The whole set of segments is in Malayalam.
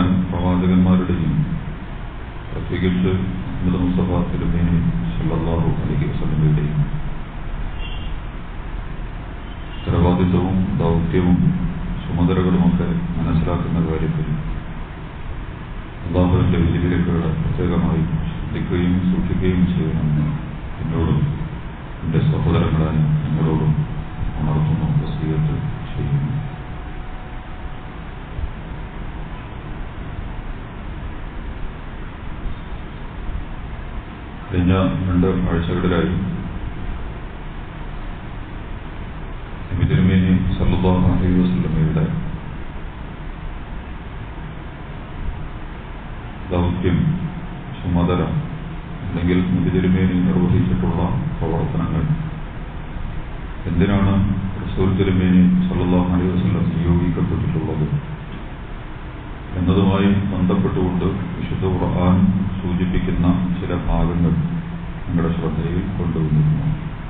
മുഴുവൻ പ്രവാചകന്മാരുടെയും പ്രത്യേകിച്ച് അഹമ്മദ് മുസ്തഫ തിരുമേനി സല്ലല്ലാഹു അലൈഹി വസല്ലമയുടെയും ഉത്തരവാദിത്വവും ദൗത്യവും ചുമതലകളുമൊക്കെ മനസ്സിലാക്കുന്ന കാര്യത്തിൽ അള്ളാഹുവിന്റെ വിധിവിലക്കുകളെ പ്രത്യേകമായി ശ്രദ്ധിക്കുകയും സൂക്ഷിക്കുകയും ചെയ്യണമെന്ന് എന്നോടും എൻ്റെ സഹോദരങ്ങളായ നിങ്ങളോടും ഉണർത്തുന്നു വസീയത്ത് ചെയ്യുന്നു കഴിഞ്ഞ രണ്ട് ആഴ്ചകളിലായി നബി തിരുമേനി സല്ലല്ലാഹു അലൈഹി വസല്ലമയുടെ ദൗത്യം ചുമതല അല്ലെങ്കിൽ നബി തിരുമേനി നിർവഹിച്ചിട്ടുള്ള പ്രവർത്തനങ്ങൾ എന്തിനാണ് റസൂൽ തിരുമേനി സല്ലല്ലാഹു അലൈഹി വസല്ലം നിയോഗിക്കപ്പെട്ടിട്ടുള്ളത് എന്നതുമായി ബന്ധപ്പെട്ടുകൊണ്ട് വിശുദ്ധ ഖുർആൻ സൂചിപ്പിക്കുന്ന ചില ഭാഗങ്ങൾ നിങ്ങളുടെ ശ്രദ്ധയിൽ കൊണ്ടുവന്നിരുന്നു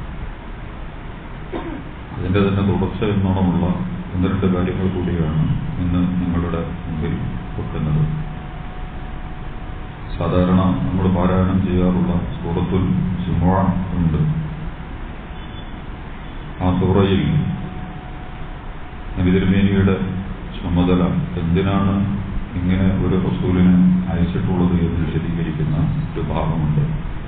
അതിന്റെ തന്നെ തുടർച്ച എന്നോണമുള്ള ഒന്ന് രണ്ട് കാര്യങ്ങൾ കൂടിയാണ് ഇന്ന് നിങ്ങളുടെ മുമ്പിൽ വെക്കുന്നത് സാധാരണ നമ്മൾ പാരായണം ചെയ്യാറുള്ള സൂറത്തുൽ ജുമുഅ ഉണ്ട് ആ സൂറയിൽ നബി തിരുമേനിയുടെ ചുമതല എന്തിനാണ് ഇങ്ങനെ ഒരു റസൂലിനെ അയച്ചിട്ടുള്ളത് എന്ന് വിശദീകരിക്കുന്ന ഒരു ഭാഗമുണ്ട്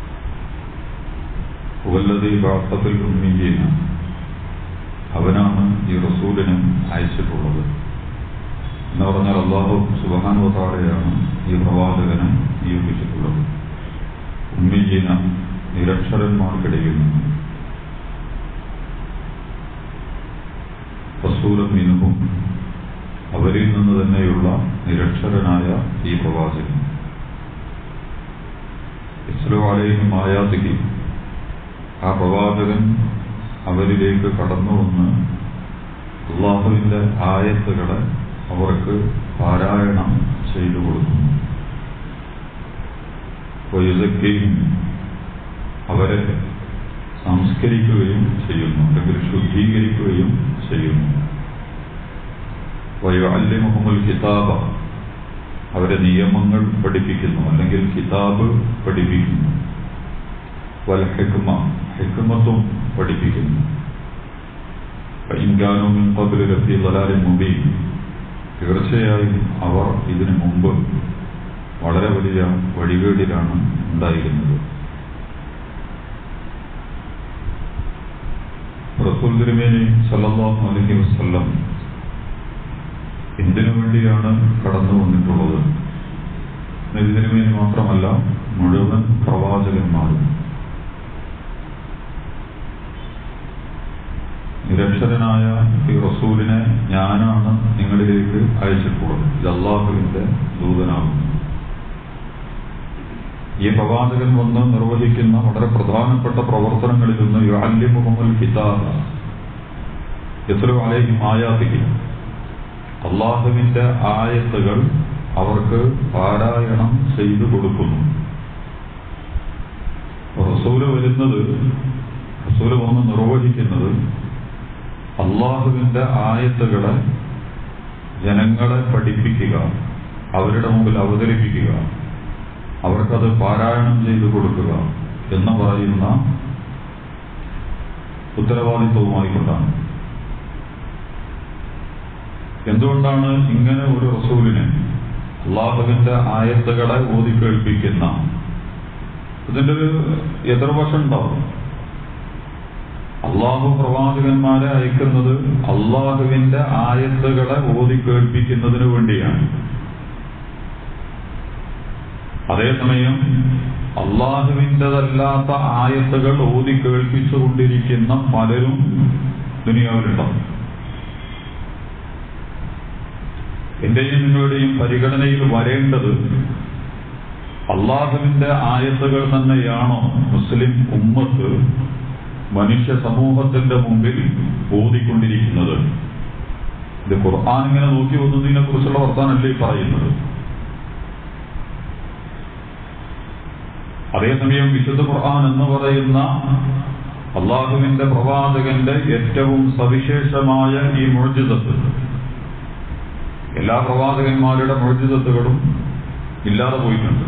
ഉവല്ലതി വാർത്തത്തിൽ ഉമ്മീന അവനാണ് ഈ റസൂലിനെ അയച്ചിട്ടുള്ളത് എന്ന് പറഞ്ഞാൽ അള്ളാഹു സുബാനുവതാറയാണ് ഈ പ്രവാചകനെ നിയോഗിച്ചിട്ടുള്ളത് ഉമ്മീന നിരക്ഷരന്മാർക്കിടയിൽ നിന്ന് റസൂലും മിനുഹും അവരിൽ നിന്ന് തന്നെയുള്ള നിരക്ഷരനായ ഈ പ്രവാചകൻ ഇസ്ലോ അലയും ആയാതിക്ക് ആ പ്രവാചകൻ അവരിലേക്ക് കടന്നു വന്ന് അള്ളാഹുവിന്റെ ആയത്തുകളെ അവർക്ക് പാരായണം ചെയ്തു കൊടുക്കുന്നു വയുസക്കുകയും അവരെ സംസ്കരിക്കുകയും ചെയ്യുന്നു അല്ലെങ്കിൽ ശുദ്ധീകരിക്കുകയും ചെയ്യുന്നു വയുഅല്ലിമുഹുൽ കിതാബ അവരെ നിയമങ്ങൾ പഠിപ്പിക്കുന്നു അല്ലെങ്കിൽ കിതാബ് പഠിപ്പിക്കുന്നു വൽ ഹിക്മ ഹിക്മത്തും പഠിപ്പിക്കുന്നു ഇൻകാനും കബിൽ ലഫി ദലാലിൻ മുബീൻ തീർച്ചയായും അവർ ഇതിനു മുമ്പ് വളരെ വലിയ വഴികേടിലാണ് ഉണ്ടായിരുന്നത് റസൂൽ തിരുമേനി സല്ലല്ലാഹു അലൈഹി വസല്ലം എന്തിനു വേണ്ടിയാണ് കടന്നു വന്നിട്ടുള്ളത് നബി തിരുമേനി മാത്രമല്ല മുഴുവൻ പ്രവാചകന്മാരും നിരക്ഷരനായ ഈ റസൂലിനെ ഞാനാണ് നിങ്ങളിലേക്ക് അയച്ചിട്ടുള്ളത് ഇത് അള്ളാഹുവിന്റെ ദൂതനാകുന്നു ഈ പ്രവാചകൻ വന്ന് നിർവഹിക്കുന്ന വളരെ പ്രധാനപ്പെട്ട പ്രവർത്തനങ്ങളിൽ നിന്ന് യുഅല്ലി മുഹമ്മൽ കിതാബ് എത്ര അലയും ആയാത്തിക്കും അള്ളാഹുവിന്റെ ആയത്തുകൾ അവർക്ക് പാരായണം ചെയ്തു കൊടുക്കുന്നു റസൂല് വരുന്നത് റസൂല് വന്ന് നിർവഹിക്കുന്നത് അള്ളാഹുവിന്റെ ആയത്തുകളെ ജനങ്ങളെ പഠിപ്പിക്കുക അവരുടെ മുമ്പിൽ അവതരിപ്പിക്കുക അവർക്കത് പാരായണം ചെയ്തു കൊടുക്കുക എന്ന് പറയുന്ന ഉത്തരവാദിത്വവുമായി കൊണ്ടാണ് എന്തുകൊണ്ടാണ് ഇങ്ങനെ ഒരു റസൂലിനെ അള്ളാഹുവിന്റെ ആയത്തുകളെ ഓതി കേൾപ്പിക്കുന്ന ഇതിന്റെ ഒരു എതിർവശം ഉണ്ടാവും അള്ളാഹു പ്രവാചകന്മാരെ അയക്കുന്നത് അള്ളാഹുവിന്റെ ആയത്തുകളെ ഓതി കേൾപ്പിക്കുന്നതിന് വേണ്ടിയാണ് അതേസമയം അള്ളാഹുവിൻ്റെതല്ലാത്ത ആയത്തുകൾ ഓതി കേൾപ്പിച്ചുകൊണ്ടിരിക്കുന്ന പലരും ദുനിയാവിലുണ്ടാവും എന്റെയും നിങ്ങളുടെയും പരിഗണനയിൽ വരേണ്ടത് അള്ളാഹുവിന്റെ ആയത്തുകൾ തന്നെയാണോ മുസ്ലിം ഉമ്മത്ത് മനുഷ്യ സമൂഹത്തിന്റെ മുമ്പിൽ ഓതിക്കൊണ്ടിരിക്കുന്നത് ഇത് ഖുർആൻ ഇങ്ങനെ നോക്കി വന്നതിനെ കുറിച്ചുള്ള വർത്താനല്ലേ ഈ പറയുന്നത് അതേസമയം വിശുദ്ധ ഖുർആൻ എന്ന് പറയുന്ന അള്ളാഹുവിന്റെ പ്രവാചകന്റെ ഏറ്റവും സവിശേഷമായ ഈ മോചിതത്ത് എല്ലാ പ്രവാചകന്മാരുടെ മോചിതത്വങ്ങളും ഇല്ലാതെ പോയിട്ടുണ്ട്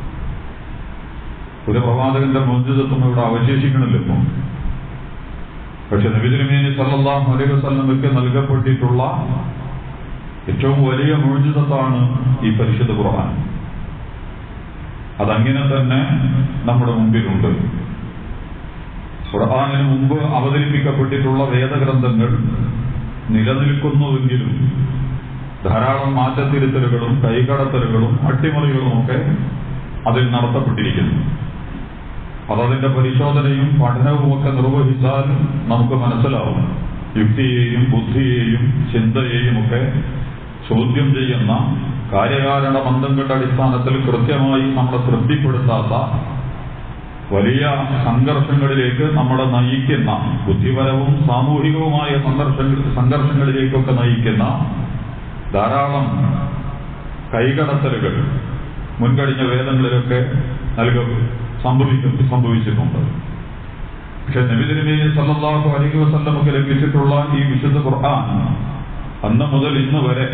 ഒരു പ്രവാചകന്റെ മോചിതത്വം ഇവിടെ അവശേഷിക്കണില്ല ഇപ്പോൾ പക്ഷെ നബിദിനമേനി സല്ലാഹു അലൈഹി വസല്ലമയ്ക്ക് നൽകപ്പെട്ടിട്ടുള്ള ഏറ്റവും വലിയ മോചിതത്വമാണ് ഈ പരിശുദ്ധ ഖുർആൻ അതങ്ങനെ തന്നെ നമ്മുടെ മുമ്പിലുണ്ട് ഖുർആാനിന് മുമ്പ് അവതരിപ്പിക്കപ്പെട്ടിട്ടുള്ള വേദഗ്രന്ഥങ്ങൾ നിലനിൽക്കുന്നുവെങ്കിലും ധാരാളം മാറ്റത്തിരുത്തലുകളും കൈകടത്തലുകളും അട്ടിമറികളും ഒക്കെ അതിൽ നടത്തപ്പെട്ടിരിക്കുന്നു അതതിന്റെ പരിശോധനയും പഠനവും ഒക്കെ നിർവഹിച്ചാൽ നമുക്ക് മനസ്സിലാവും യുക്തിയെയും ബുദ്ധിയെയും ചിന്തയെയും ഒക്കെ ചോദ്യം ചെയ്യുന്ന കാര്യകാരണ ബന്ധങ്ങളുടെ അടിസ്ഥാനത്തിൽ കൃത്യമായി നമ്മളെ തൃപ്തിപ്പെടുത്താത്ത വലിയ സംഘർഷങ്ങളിലേക്ക് നമ്മളെ നയിക്കുന്ന ബുദ്ധിപരവും സാമൂഹികവുമായ സംഘർഷ സംഘർഷങ്ങളിലേക്കൊക്കെ നയിക്കുന്ന ധാരാളം കൈകടത്തലുകൾ മുൻകഴിഞ്ഞ വേദങ്ങളിലൊക്കെ നൽക സംഭവിക്കും സംഭവിച്ചിട്ടുണ്ട് പക്ഷെ നബിദിനെ സല്ലാഹു അലൈഹി വസല്ലമക്ക് ലഭിച്ചിട്ടുള്ള ഈ വിശുദ്ധ ഖുർആൻ അന്ന് മുതൽ ഇന്ന് വരെ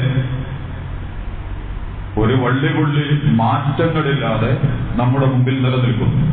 ഒരു വള്ളിപുള്ളി മാറ്റങ്ങളില്ലാതെ നമ്മുടെ മുമ്പിൽ നിലനിൽക്കുന്നു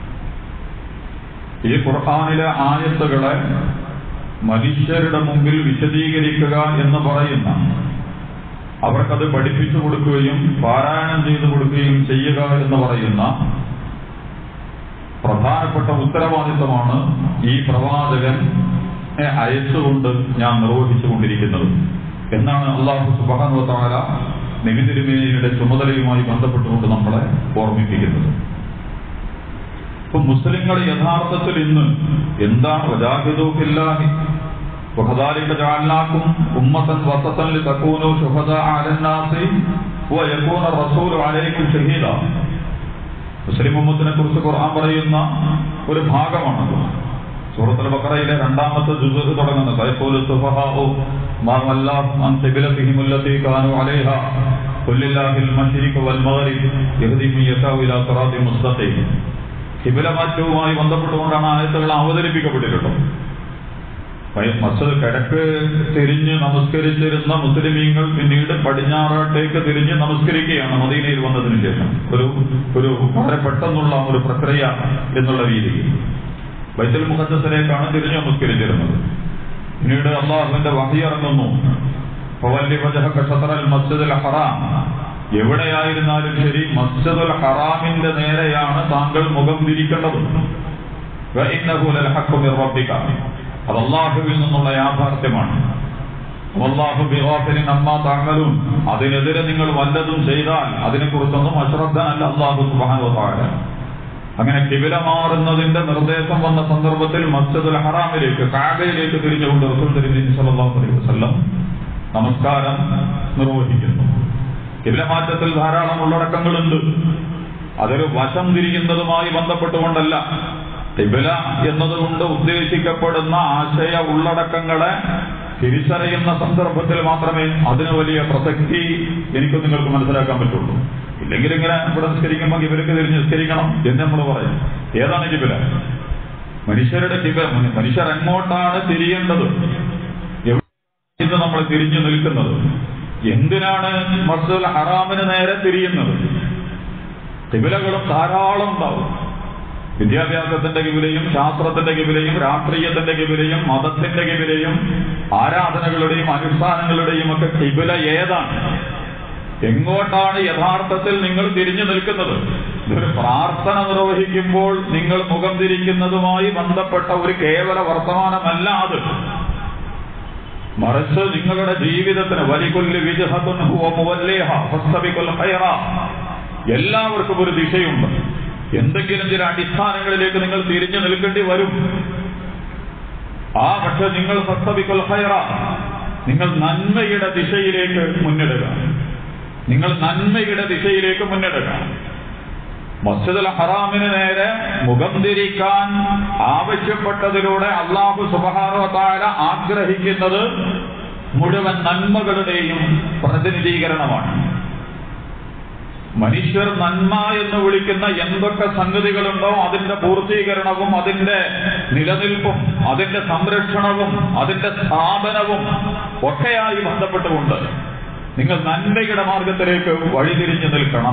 ഈ ഖുർആാനിലെ ആയത്തുകളെ മനുഷ്യരുടെ മുമ്പിൽ വിശദീകരിക്കുക എന്ന് പറയുന്ന അവർക്കത് പഠിപ്പിച്ചു കൊടുക്കുകയും പാരായണം ചെയ്തു കൊടുക്കുകയും ചെയ്യുക എന്ന് പറയുന്ന പ്രധാനപ്പെട്ട ഉത്തരവാദിത്തമാണ് ഈ പ്രവാചകൻ അയച്ചുകൊണ്ട് ഞാൻ നിർവഹിച്ചുകൊണ്ടിരിക്കുന്നത് എന്നാണ് അള്ളാഹു സുബാനുവത്താല നിമിതിരുമേനിയുടെ ചുമതലയുമായി ബന്ധപ്പെട്ടുകൊണ്ട് നമ്മളെ ഓർമ്മിപ്പിക്കുന്നത് ഇപ്പൊ മുസ്ലിങ്ങൾ യഥാർത്ഥത്തിൽ ഇന്ന് എന്താണ് വജാഹിദൂഹില്ലാഹി وكذلك جعلناكم أمة وسطا لتكونوا شهداء على الناس ويكون الرسول عليكم شهيدا മുസ്ലിം ഉമ്മത്തിനെ കുറിച്ച് ഖുർആൻ പറയുന്ന ഒരു ഭാഗമാണ് സൂറത്തുൽ ബഖറയിലെ രണ്ടാമത്തെ ജുസ് തുടങ്ങുന്നത് സൈഫുൽ സുഫഹാഉ മാ വല്ലാഹും അൻ ഖിബ്ലതിഹിം അല്ലതി കാനൂ അലൈഹ ഖുല്ലില്ലാഹിൽ മശ്രിഖ് വൽ മഗ്രിബ് യഹ്ദി മൻ യശാഉ ഇലാ സിറാത്തിൻ മുസ്തഖീം ഖിബ്ല മാറ്റവുമായി ബന്ധപ്പെട്ടുകൊണ്ടാണ് ആയത്തുകൾ അവതരിപ്പിക്കപ്പെട്ടിട്ടുള്ളത് മസ്ജിദ് കിഴക്ക് തിരിഞ്ഞ് നമസ്കരിച്ചിരുന്ന മുസ്ലിമീങ്ങൾ പിന്നീട് പടിഞ്ഞാറോട്ടേക്ക് തിരിഞ്ഞ് നമസ്കരിക്കുകയാണ് മദീനയിൽ വന്നതിന് ശേഷം ഒരു ഒരു വളരെ പെട്ടെന്നുള്ള ഒരു പ്രക്രിയ എന്നുള്ള രീതിയിൽ ബൈത്തൽ മുഖദ്സിലേക്കാണ് തിരിഞ്ഞ് നമസ്കരിച്ചിരുന്നത് പിന്നീട് അള്ളാഹുവിന്റെ വഹി ഇറങ്ങുന്നു മസ്ജിദുൽ ഹറാം എവിടെയായിരുന്നാലും ശരി മസ്ജിദുൽ ഹറാമിന്റെ നേരെയാണ് താങ്കൾ മുഖം തിരിക്കേണ്ടത് അത് അള്ളാഹുവിൽ നിന്നുള്ള യാഥാർത്ഥ്യമാണ് അള്ളാഹു ബിഹാഫിന് നമ്മ താങ്കളും അതിനെതിരെ നിങ്ങൾ വല്ലതും ചെയ്താൽ അതിനെക്കുറിച്ചൊന്നും അശ്രദ്ധനല്ല അള്ളാഹു സുബാനുവായ അങ്ങനെ കിബില മാറുന്നതിന്റെ നിർദ്ദേശം വന്ന സന്ദർഭത്തിൽ മസ്ജിദുൽ ഹറാമിലേക്ക് കാബയിലേക്ക് തിരിഞ്ഞുകൊണ്ട് റസൂൽ തിരിഞ്ഞു സല്ലല്ലാഹു അലൈഹി വസല്ലം നമസ്കാരം നിർവഹിക്കുന്നു കിബില മാറ്റത്തിൽ ധാരാളം ഉള്ളടക്കങ്ങളുണ്ട് അതൊരു വശം തിരിയുന്നതുമായി ബന്ധപ്പെട്ടുകൊണ്ടല്ല കിബില എന്നതുകൊണ്ട് ഉദ്ദേശിക്കപ്പെടുന്ന ആശയ ഉള്ളടക്കങ്ങളെ തിരിച്ചറിയുന്ന സന്ദർഭത്തിൽ മാത്രമേ അതിന് വലിയ പ്രസക്തി എനിക്ക് നിങ്ങൾക്ക് മനസ്സിലാക്കാൻ പറ്റുള്ളൂ ഇല്ലെങ്കിൽ ഇങ്ങനെ ഇവിടെ നിസ്കരിക്കുമ്പോൾ ഇവർക്ക് തിരിഞ്ഞ് നിസ്കരിക്കണം എന്ന് നമ്മൾ പറയും ഏതാണ് കിബില മനുഷ്യരുടെ കിബില മനുഷ്യർ എങ്ങോട്ടാണ് തിരിയേണ്ടത് എവിടെ നമ്മൾ തിരിഞ്ഞു നിൽക്കുന്നത് എന്തിനാണ് മസ്ജിദുൽ ഹറാമിന് നേരെ തിരിയുന്നത് കിബിലകളും ധാരാളം ഉണ്ടാവും വിദ്യാഭ്യാസത്തിന്റെ കിബിലയും ശാസ്ത്രത്തിന്റെ കിബിലയും രാഷ്ട്രീയത്തിന്റെ കിബിലയും മതത്തിന്റെ കിബിലയും ആരാധനകളുടെയും അനുഷ്ഠാനങ്ങളുടെയും ഒക്കെ കിബില ഏതാണ് എങ്ങോട്ടാണ് യഥാർത്ഥത്തിൽ നിങ്ങൾ തിരിഞ്ഞു നിൽക്കുന്നത് ഇതൊരു പ്രാർത്ഥന നിർവഹിക്കുമ്പോൾ നിങ്ങൾ മുഖം തിരിക്കുന്നതുമായി ബന്ധപ്പെട്ട ഒരു കേവല വർത്തമാനമല്ല അത് മറിച്ച് നിങ്ങളുടെ ജീവിതത്തിന് വലികൊല്ലി വിജഹത്തുൻ എല്ലാവർക്കും ഒരു ദിശയുണ്ട് എന്തെങ്കിലും ചില അടിസ്ഥാനങ്ങളിലേക്ക് നിങ്ങൾ തിരിഞ്ഞു നിൽക്കേണ്ടി വരും ആ പക്ഷെ നിങ്ങൾ സസ്തബിക്കുൽ ഹൈറ നിങ്ങൾ നന്മയുടെ ദിശയിലേക്ക് മുന്നിടുക നിങ്ങൾ നന്മയുടെ ദിശയിലേക്ക് മുന്നിടുക മസ്ജിദുൽ ഹറാമിന് നേരെ മുഖം തിരിക്കാൻ ആവശ്യപ്പെട്ടതിലൂടെ അള്ളാഹു സുബഹാനോ താര ആഗ്രഹിക്കുന്നത് മുഴുവൻ നന്മകളുടെയും പ്രതിനിധീകരണമാണ് മനുഷ്യർ നന്മ എന്ന് വിളിക്കുന്ന എന്തൊക്കെ സംഗതികളുണ്ടോ അതിന്റെ പൂർത്തീകരണവും അതിന്റെ നിലനിൽപ്പും അതിന്റെ സംരക്ഷണവും അതിന്റെ സ്ഥാപനവും ഒക്കെയായി ബന്ധപ്പെട്ടുകൊണ്ട് നിങ്ങൾ നന്മയുടെ മാർഗത്തിലേക്ക് വഴിതിരിഞ്ഞു നിൽക്കണം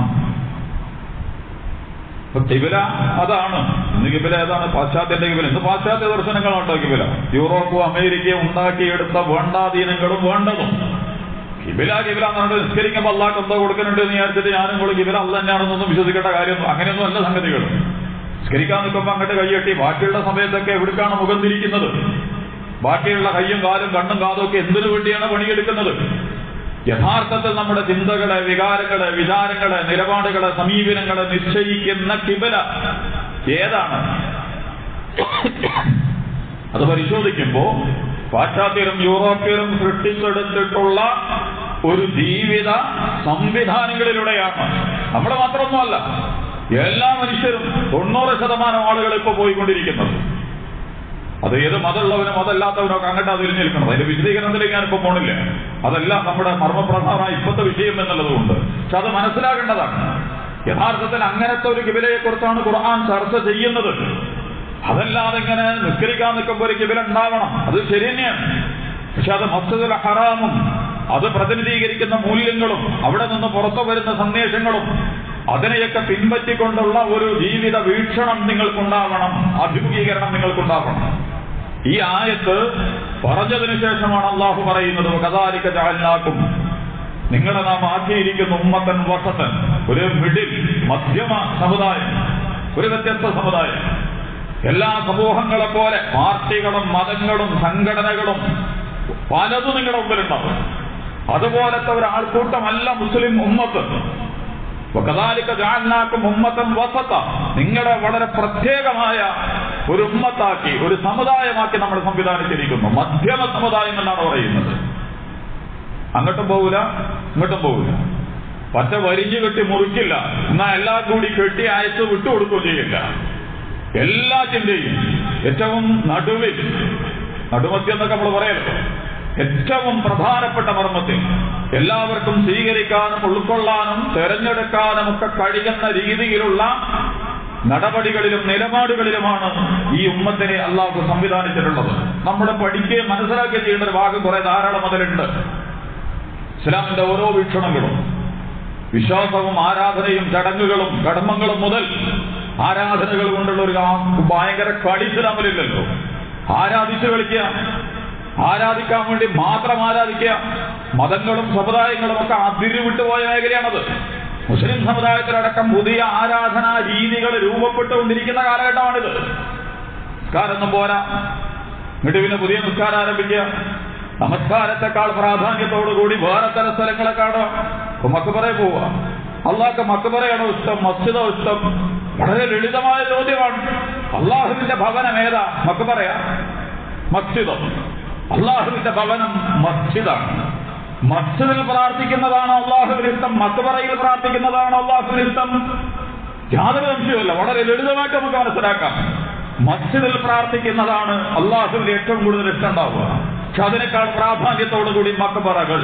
ഇപ്പൊ കിബില അതാണ് ഇന്ന് കിബില ഏതാണ് പാശ്ചാത്യന്റെ കിബില ഇന്ന് പാശ്ചാത്യ ദർശനങ്ങളാണ് കിബില യൂറോപ്പും അമേരിക്കയും ഉണ്ടാക്കിയെടുത്ത വേണ്ടാധീനങ്ങളും വേണ്ടതും കിബില കിബില എന്ന് പറഞ്ഞിട്ട് നിസ്കരിക്കുമ്പോൾ അള്ളാഹ് എന്തോ കൊടുക്കുന്നുണ്ട് എന്ന് വിചാരിച്ചിട്ട് ഞാനും കൂടെ കിബില അല്ല തന്നെയാണെന്നൊന്നും വിശ്വസിക്കേണ്ട കാര്യമൊന്നും അങ്ങനെയൊന്നും അല്ല സംഗതികൾ നിസ്കരിക്കാൻ നിൽക്കുമ്പോൾ അങ്ങോട്ട് കൈയ്യട്ടി ബാക്കിയുള്ള സമയത്തൊക്കെ എവിടേക്കാണ് മുഖം തിരിക്കുന്നത് ബാക്കിയുള്ള കയ്യും കാലും കണ്ണും കാതും ഒക്കെ എന്തിനു വേണ്ടിയാണ് പണിയെടുക്കുന്നത് യഥാർത്ഥത്തിൽ നമ്മുടെ ചിന്തകളെ വികാരങ്ങളെ വിചാരങ്ങളെ നിലപാടുകളെ സമീപനങ്ങളെ നിശ്ചയിക്കുന്ന കിബല ഏതാണ് അത് പരിശോധിക്കുമ്പോ പാശ്ചാത്യരും യൂറോപ്യരും സൃഷ്ടിച്ചെടുത്തിട്ടുള്ള ഒരു ജീവിത സംവിധാനങ്ങളിലൂടെയാണ് നമ്മുടെ മാത്രമൊന്നുമല്ല എല്ലാ മനുഷ്യരും തൊണ്ണൂറ് ശതമാനം ആളുകൾ ഇപ്പൊ പോയിക്കൊണ്ടിരിക്കുന്നത് അത് ഏത് മതമുള്ളവനും അതല്ലാത്തവനും ഒക്കെ അങ്ങോട്ട് അതിൽ നിൽക്കണം അതിന്റെ വിശദീകരണത്തിലേക്ക് ഞാനിപ്പോ പോണില്ല അതല്ല നമ്മുടെ മർമ്മപ്രധാനമായ ഇപ്പോഴത്തെ വിഷയം എന്നുള്ളത് കൊണ്ട് പക്ഷെ അത് മനസ്സിലാക്കേണ്ടതാണ് യഥാർത്ഥത്തിൽ അങ്ങനത്തെ ഒരു കിബിലയെ കുറിച്ചാണ് ഖുർആൻ ചർച്ച ചെയ്യുന്നത് അതല്ലാതെ ഇങ്ങനെ നിസ്കരിക്കാൻ നിൽക്കുമ്പോൾ ഒരു കിബില ഉണ്ടാവണം അത് ശരി തന്നെയാണ് പക്ഷെ അത് മസ്ജിദുൽ ഹറാമും അത് പ്രതിനിധീകരിക്കുന്ന മൂല്യങ്ങളും അവിടെ നിന്ന് പുറത്തു വരുന്ന സന്ദേശങ്ങളും അതിനെയൊക്കെ പിൻപറ്റിക്കൊണ്ടുള്ള ഒരു ജീവിത വീക്ഷണം നിങ്ങൾക്കുണ്ടാവണം അഭിമുഖീകരണം നിങ്ങൾക്കുണ്ടാവണം ഈ ആയത്ത് പറഞ്ഞതിന് ശേഷമാണ് അള്ളാഹു പറയുന്നത് കഥാലിക്ക ചാലിനാക്കും നിങ്ങളെ നാം ആക്കിയിരിക്കുന്ന ഉമ്മത്തൻ വസത്തൻ ഒരു മിഡിൽ മധ്യമ സമുദായം ഒരു വ്യത്യസ്ത സമുദായം എല്ലാ സമൂഹങ്ങളെ പോലെ പാർട്ടികളും മതങ്ങളും സംഘടനകളും പലതും നിങ്ങളുടെ മുമ്പിലുണ്ടാവും അതുപോലത്തെ ഒരു ആൾക്കൂട്ടമല്ല മുസ്ലിം ഉമ്മത്ത് വകദാലിക ജഅൽനാക്കും ഉമ്മത്തൻ വസത നിങ്ങളെ വളരെ പ്രത്യേകമായ ഒരു ഉമ്മത്താക്കി ഒരു സമുദായമാക്കി നമ്മൾ സംവിധാനിച്ചിരിക്കുന്നു മധ്യമ സമുദായം എന്നാണ് പറയുന്നത് അങ്ങോട്ടും പോകൂല ഇങ്ങോട്ടും പോകൂല പറ്റ വരിഞ്ഞു കെട്ടി മുറിക്കില്ല എന്നാ എല്ലാം കൂടി കെട്ടി അയച്ച് വിട്ടുകൊടുക്കുകയും ചെയ്യില്ല എല്ലാ ചിന്തയും ഏറ്റവും നടുവിൽ നടുമധ്യം എന്നൊക്കെ നമ്മൾ പറയല്ലോ ഏറ്റവും പ്രധാനപ്പെട്ട മർമ്മത്തിൽ എല്ലാവർക്കും സ്വീകരിക്കാനും ഉൾക്കൊള്ളാനും തെരഞ്ഞെടുക്കാനും ഒക്കെ കഴിയുന്ന രീതിയിലുള്ള നടപടികളിലും നിലപാടുകളിലുമാണ് ഈ ഉമ്മത്തിനെ അള്ളാഹു സംവിധാനിച്ചിട്ടുള്ളത് നമ്മുടെ പഠിക്കുകയും മനസ്സിലാക്കുകയും ചെയ്യേണ്ട ഒരു ഭാഗം കുറെ ധാരാളം അതിലുണ്ട് ഇസ്ലാമിന്റെ ഓരോ വീക്ഷണങ്ങളും വിശ്വാസവും ആരാധനയും ചടങ്ങുകളും കടമങ്ങളും മുതൽ ആരാധനകൾ കൊണ്ടുള്ള ഒരു ആ- ഭയങ്കര കളി ഇസ്ലാമിലില്ലല്ലോ ആരാധിച്ചു കളിക്കുക ആരാധിക്കാൻ വേണ്ടി മാത്രം ആരാധിക്കുക മതങ്ങളും സമുദായങ്ങളും ഒക്കെ അതിര് വിട്ടുപോയ മേഖലയാണത് മുസ്ലിം സമുദായത്തിലടക്കം പുതിയ ആരാധനാ രീതികൾ രൂപപ്പെട്ടുകൊണ്ടിരിക്കുന്ന കാലഘട്ടമാണിത് നിസ്കാരമൊന്നും പോരാ എന്നിട്ട് പിന്നെ പുതിയ നിസ്കാരം ആരംഭിക്കുക നമസ്കാരത്തെക്കാൾ പ്രാധാന്യത്തോടുകൂടി വേറെ തര സ്ഥലങ്ങളെ കാണുക ഇപ്പൊ മക്കബറെ പോവുക അള്ളാഹ്ക്ക് മക്കബറയാണോ ഇഷ്ടം മസ്ജിദോ ഇഷ്ടം വളരെ ലളിതമായ ചോദ്യമാണ് അള്ളാഹുവിന്റെ ഭവനം ഏതാ മക്കബറയാ മസ്ജിദോ അള്ളാഹുവിന്റെ ഭവനം മസ്ജിദാണ് മസ്ജിദിൽ പ്രാർത്ഥിക്കുന്നതാണ് അള്ളാഹുവിന് ഇഷ്ടം മക്കബറയിൽ പ്രാർത്ഥിക്കുന്നതാണ് അള്ളാഹുവിന് ഇഷ്ടം യാതൊരു സംശയവുമില്ല വളരെ ലളിതമായിട്ട് നമുക്ക് മനസ്സിലാക്കാം മസ്ജിദിൽ പ്രാർത്ഥിക്കുന്നതാണ് അള്ളാഹുവിന് ഏറ്റവും കൂടുതൽ ഇഷ്ടമുണ്ടാവുക പക്ഷെ അതിനേക്കാൾ പ്രാധാന്യത്തോടുകൂടി മക്കബറകൾ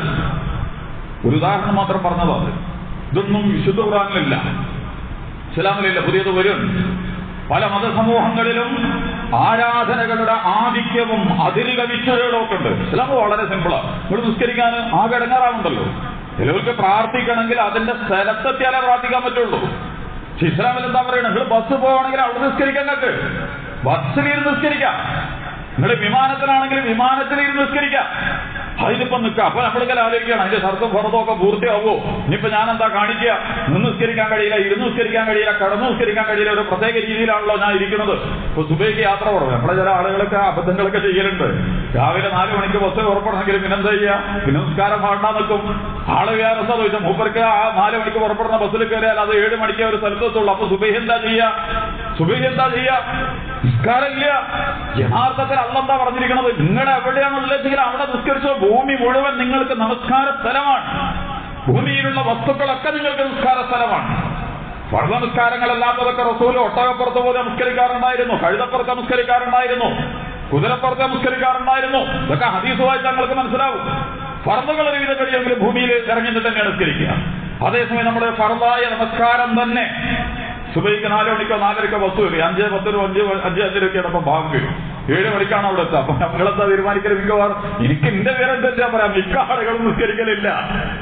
ഒരു ഉദാഹരണം മാത്രം പറഞ്ഞതാണ് ഇതൊന്നും വിശുദ്ധ ഖുറാനിലില്ല ഇസ്ലാമിലില്ല പുതിയത് വരും പല മതസമൂഹങ്ങളിലും ആരാധനകളുടെ ആധിക്യവും അതിര് കവിച്ചതുകളും ഒക്കെ ഉണ്ട് ഇസ്ലാം വളരെ സിമ്പിളാണ് ഇവിടെ നിസ്കരിക്കാൻ ആകെ ഇടങ്ങാറാവുണ്ടല്ലോ ചിലവർക്ക് പ്രാർത്ഥിക്കണമെങ്കിൽ അതിന്റെ സ്ഥലത്തെത്തിയാലേ പ്രാർത്ഥിക്കാൻ പറ്റുള്ളൂ പക്ഷെ ഇസ്ലാമിൽ എന്താ പറയുന്നത് നിങ്ങൾ ബസ് പോവാണെങ്കിൽ അവിടെ നിസ്കരിക്കാൻ നിങ്ങൾക്ക് ബസ്സിലിരുന്ന് നിസ്കരിക്കാം നിങ്ങൾ വിമാനത്തിലാണെങ്കിൽ വിമാനത്തിലിരുന്ന് നിസ്കരിക്കാം അതിനിപ്പോ നിൽക്കുക അപ്പൊ നമ്മളിങ്ങനെ ആലോചിക്കണം അതിന്റെ ശർത്തും പുറത്തും ഒക്കെ പൂർത്തിയാവോ ഇനിയിപ്പോ ഞാൻ എന്താ കാണിക്കുക നിന്ന് നിസ്കരിക്കാൻ കഴിയില്ല ഇരുന്ന് നിസ്കരിക്കാൻ കഴിയില്ല കടന്നു നിസ്കരിക്കാൻ കഴിയില്ല ഒരു പ്രത്യേക രീതിയിലാണല്ലോ ഞാൻ ഇരിക്കുന്നത് ഇപ്പൊ സുബൈക്ക് യാത്ര കുറവ് നമ്മളെ ചില ആളുകളൊക്കെ അബദ്ധങ്ങളൊക്കെ ചെയ്യലുണ്ട് രാവിലെ നാല് മണിക്ക് ബസ് പുറപ്പെടണമെങ്കിൽ പിന്നെന്താ ചെയ്യുക പിന്നെ നിസ്കാരം പാണ്ടാ നിൽക്കും ആള് വ്യാരസ ചോദിച്ചാൽ മൂപ്പർക്ക് ആ നാല് മണിക്ക് പുറപ്പെടുന്ന ബസ്സിൽ കയറിയാൽ അത് ഏഴ് മണിക്ക് ഒരു സ്ഥലത്തെത്തുള്ളൂ അപ്പൊ സുബൈ എന്താ ചെയ്യുക സുബൈ എന്താ ചെയ്യുക നിസ്കാരമില്ല യഥാർത്ഥത്തിൽ അല്ലെന്താ പറഞ്ഞിരിക്കുന്നത് നിങ്ങൾ എവിടെയാണ് ഉദ്ദേശിക്കുന്നത് അവിടെ നിസ്കരിച്ചോ ഭൂമി മുഴുവൻ നിങ്ങൾക്ക് നമസ്കാര സ്ഥലമാണ് ഭൂമിയിലുള്ള വസ്തുക്കളൊക്കെ നിങ്ങൾക്ക് നിസ്കാര സ്ഥലമാണ് ഫർദ നിസ്കാരങ്ങളല്ലാത്തതൊക്കെ റസൂല് ഒട്ടകപ്പുറത്ത് പോലെ നമസ്കരിക്കാറുണ്ടായിരുന്നു കഴുതപ്പുറത്ത് നമസ്കരിക്കാറുണ്ടായിരുന്നു കുതിരപ്പുറത്ത് നമസ്കരിക്കാറുണ്ടായിരുന്നു ഇതൊക്കെ ഹദീസുമായി തങ്ങൾക്ക് മനസ്സിലാവും ഫർദകൾ ഒരു വിധം കഴിയുമെങ്കിലും ഭൂമിയിൽ ഇറങ്ങിയിട്ട് തന്നെ നമസ്കരിക്കുക അതേസമയം നമ്മുടെ ഫർദായ നമസ്കാരം തന്നെ സുബൈക്ക് നാല് മണിക്കോ നാലരക്കോ ബസ് കയറി അഞ്ച് പത്തിനോ അഞ്ച് അഞ്ച് അഞ്ചരൊക്കെയാണ് അപ്പൊ ബാങ്ക് ഏഴ് മണിക്കാണ് അവിടെ എത്തുക അപ്പൊ നമ്മളെന്താ തീരുമാനിക്കല് മിക്കവാറും എനിക്ക് എന്റെ പേരെന്താ പറയാം മിക്ക ആളുകളും നിസ്കരിക്കലില്ല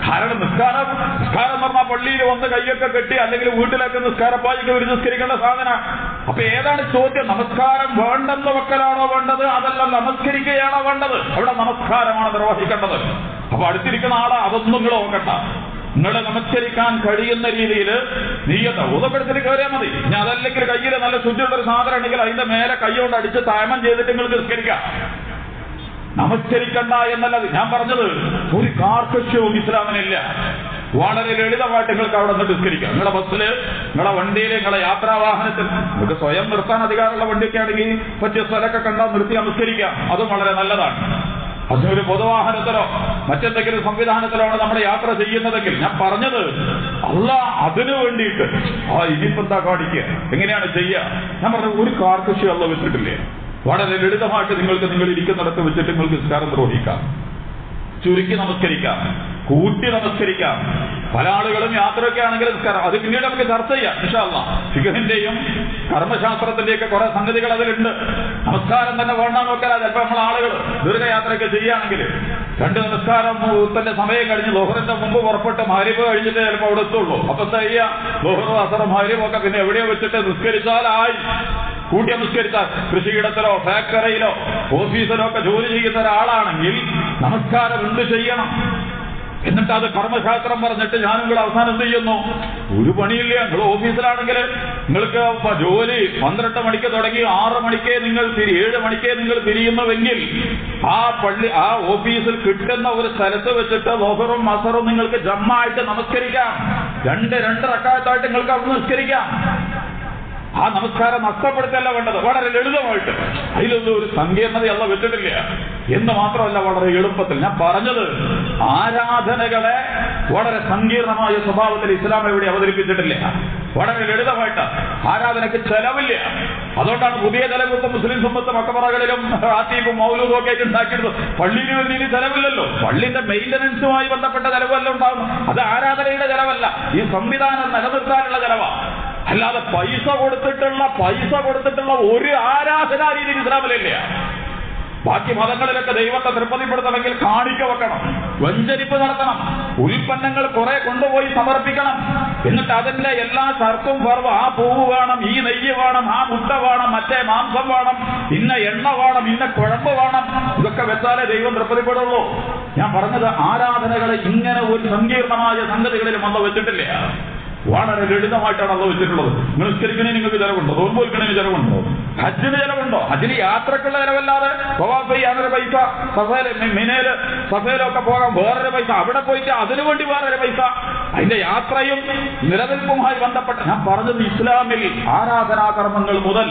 കാരണം നിസ്കാരം നിസ്കാരം എന്ന് പറഞ്ഞാൽ പള്ളിയിൽ വന്ന് കൈയൊക്കെ കെട്ടി അല്ലെങ്കിൽ വീട്ടിലൊക്കെ നിസ്കാരപ്പായിക്ക് ഒരു നിസ്കരിക്കേണ്ട സാധന അപ്പൊ ഏതാണ് ചോദ്യം നമസ്കാരം വേണ്ടെന്ന് വെക്കലാണോ വേണ്ടത് അതല്ല നമസ്കരിക്കുകയാണോ വേണ്ടത് അവിടെ നമസ്കാരമാണ് നിർവഹിക്കേണ്ടത് അപ്പൊ അടുത്തിരിക്കുന്ന ആളെ അതൊന്നും നിങ്ങൾ നോക്കണ്ട നിങ്ങളെ നമസ്കരിക്കാൻ കഴിയുന്ന രീതിയിൽ നീയത്ത ഊതപ്പെടുത്തിൽ കയറിയാൽ മതി ഞാൻ അതല്ലെങ്കിൽ കയ്യിൽ നല്ല ശുദ്ധിയുള്ള ഒരു സാധനം ഉണ്ടെങ്കിൽ അതിന്റെ മേലെ കൈ കൊണ്ട് അടിച്ച് താമം ചെയ്തിട്ട് നിങ്ങൾക്ക് നിസ്കരിക്കാം നമസ്കരിക്കണ്ട എന്നല്ലത് ഞാൻ പറഞ്ഞത് ഒരു കാർക്കശ്യവും ഇസ്ലാമിനില്ല വളരെ ലളിതമായിട്ട് നിങ്ങൾക്ക് അവിടെ നിന്ന് നിസ്കരിക്കാം നിങ്ങളുടെ ബസ്സില് നിങ്ങളുടെ വണ്ടിയിൽ നിങ്ങളുടെ യാത്രാവാഹനത്തിൽ നിങ്ങൾക്ക് സ്വയം നിർത്താൻ അധികാരമുള്ള വണ്ടിയൊക്കെ ആണെങ്കിൽ പറ്റിയ സ്ഥലമൊക്കെ കണ്ടാൽ നിർത്തി നമസ്കരിക്കാം അതും വളരെ നല്ലതാണ് അതിനൊരു പൊതുവാഹനത്തിലോ മറ്റെന്തെങ്കിലും സംവിധാനത്തിലോ നമ്മുടെ യാത്ര ചെയ്യുന്നതെങ്കിൽ ഞാൻ പറഞ്ഞത് അല്ല അതിനു വേണ്ടിയിട്ട് ആ ഇനിയിപ്പോ എന്താ കാണിക്കുക എങ്ങനെയാണ് ചെയ്യുക ഞാൻ പറഞ്ഞത് ഒരു കാർക്കശ്യം അല്ല വെച്ചിട്ടില്ലേ വളരെ ലളിതമായിട്ട് നിങ്ങൾക്ക് നിങ്ങൾ ഇരിക്കുന്നിടത്ത് വെച്ചിട്ട് നിങ്ങൾക്ക് നിസ്കാരം നിർവഹിക്കാം ചുരുക്കി നമസ്കരിക്കാം കൂട്ടി നമസ്കരിക്കാം പല ആളുകളും യാത്രയൊക്കെ ആണെങ്കിൽ നിസ്കാരം അത് പിന്നീട് നമുക്ക് ചർച്ച ചെയ്യാം ഇൻഷാല്ല ഫിഖഹിന്റെയും കർമ്മശാസ്ത്രത്തിന്റെയും ഒക്കെ കുറെ സംഗതികൾ അതിലുണ്ട് നമസ്കാരം തന്നെ വേണ്ട നോക്കാൻ ചിലപ്പോൾ നമ്മൾ ആളുകൾ ദീർഘയാത്രയൊക്കെ ചെയ്യുകയാണെങ്കിൽ രണ്ട് നമസ്കാരം തന്നെ സമയം കഴിഞ്ഞ് ലോഹറിന്റെ മുമ്പ് പുറപ്പെട്ട് മാരിപ്പ് കഴിഞ്ഞിട്ട് ചിലപ്പോൾ അവിടെ എത്തുള്ളൂ അപ്പൊ എന്താ ചെയ്യുക ലോഹറും അസറും മാരിപ്പും ഒക്കെ പിന്നെ എവിടെയോ വെച്ചിട്ട് നിസ്കരിച്ചാലായി കൂട്ടി നമസ്കരിച്ചാൽ കൃഷിയിടത്തിലോ ഫാക്ടറിയിലോ ഓഫീസിലോ ഒക്കെ ജോലി ചെയ്യുന്ന ഒരാളാണെങ്കിൽ നമസ്കാരം എന്ത് ചെയ്യണം എന്നിട്ട് അത് കർമ്മശാസ്ത്രം പറഞ്ഞിട്ട് ഞാൻ നിങ്ങൾ അവസാനം എന്ത് ചെയ്യുന്നു ഒരു പണിയില്ല നിങ്ങൾ ഓഫീസിലാണെങ്കിൽ നിങ്ങൾക്ക് ഇപ്പൊ ജോലി പന്ത്രണ്ട് മണിക്ക് തുടങ്ങി ആറ് മണിക്കേ നിങ്ങൾ തിരി ഏഴ് മണിക്കേ നിങ്ങൾ തിരിയുന്നുവെങ്കിൽ ആ പള്ളി ആ ഓഫീസിൽ കിട്ടുന്ന ഒരു സ്ഥലത്ത് വെച്ചിട്ട് ലോഹറും മസറും നിങ്ങൾക്ക് ജമ്മായിട്ട് നമസ്കരിക്കാം രണ്ട് രണ്ട് റക്കാത്തായിട്ട് നിങ്ങൾക്ക് അവിടെ നിസ്കരിക്കാം ആ നമസ്കാരം നഷ്ടപ്പെടുത്തല്ല വേണ്ടത് വളരെ ലളിതമായിട്ട് അതിലൊന്നും ഒരു സങ്കീർണതയല്ല വെച്ചിട്ടില്ല എന്ന് മാത്രമല്ല വളരെ എളുപ്പത്തിൽ ഞാൻ പറഞ്ഞത് ആരാധനകളെ വളരെ സങ്കീർണമായ സ്വഭാവത്തിൽ ഇസ്ലാം എവിടെ അവതരിപ്പിച്ചിട്ടില്ല വളരെ ലളിതമായിട്ട് ആരാധനയ്ക്ക് ചെലവില്ല അതുകൊണ്ടാണ് പുതിയ ചെലവ് മുസ്ലിം സുമ്പത്ത് മക്കമറകളിലും റാത്തീഫും മൗലൂദും ഒക്കെ ആയിട്ട് ഉണ്ടാക്കിയത് പള്ളിയിൽ വലിയ ചെലവില്ലല്ലോ പള്ളിന്റെ മെയിന്റനൻസുമായി ബന്ധപ്പെട്ട ചെലവല്ല ഉണ്ടാകും അത് ആരാധനയുടെ ചെലവല്ല ഈ സംവിധാനം നിലനിർത്താനുള്ള ചെലവാണ് അല്ലാതെ പൈസ കൊടുത്തിട്ടുള്ള പൈസ കൊടുത്തിട്ടുള്ള ഒരു ആരാധനാ രീതി ഇസ്ലാമിലില്ല ബാക്കി മതങ്ങളിലൊക്കെ ദൈവത്തെ തൃപ്തിപ്പെടുത്തണമെങ്കിൽ കാണിക്ക വെക്കണം വഞ്ചരിപ്പ് നടത്തണം ഉൽപ്പന്നങ്ങൾ കുറെ കൊണ്ടുപോയി സമർപ്പിക്കണം എന്നിട്ട് അതിന്റെ എല്ലാ ശർത്തും ഫർവ് ആ പൂവ് വേണം ഈ നെയ്യ് വേണം ആ മുട്ട വേണം മറ്റേ മാംസം വേണം ഇന്ന എണ്ണ വേണം ഇന്ന കുഴമ്പ് വേണം ഇതൊക്കെ വെച്ചാലേ ദൈവം തൃപ്തിപ്പെടുള്ളൂ ഞാൻ പറഞ്ഞത് ആരാധനകളെ ഇങ്ങനെ ഒരു സങ്കീർണമായ സംഗതികളിലും വന്ന് വെച്ചിട്ടില്ല വളരെ ലളിതമായിട്ടാണ് അത് വെച്ചിട്ടുള്ളത് നിങ്ങൾ നിസ്കരിക്കണേ നിങ്ങൾക്ക് ചെലവുണ്ടോ നോമ്പ് വെക്കണേന് ചെലവുണ്ടോ ഹജ്ജിന് ചെലവുണ്ടോ ഹജ്ജിന് യാത്രക്കുള്ള ചെലവല്ലാതെ പ്രവാസ് ചെയ്യാനൊരു പൈസ സഫേല് മിനേല് സഫേലൊക്കെ പോകാൻ വേറൊരു പൈസ അവിടെ പോയിട്ട് അതിനു വേണ്ടി വേറൊരു പൈസ അതിന്റെ യാത്രയും നിലനിൽപ്പുമായി ബന്ധപ്പെട്ട ഞാൻ പറഞ്ഞത് ഇസ്ലാമിൽ ആരാധനാകർമ്മങ്ങൾ മുതൽ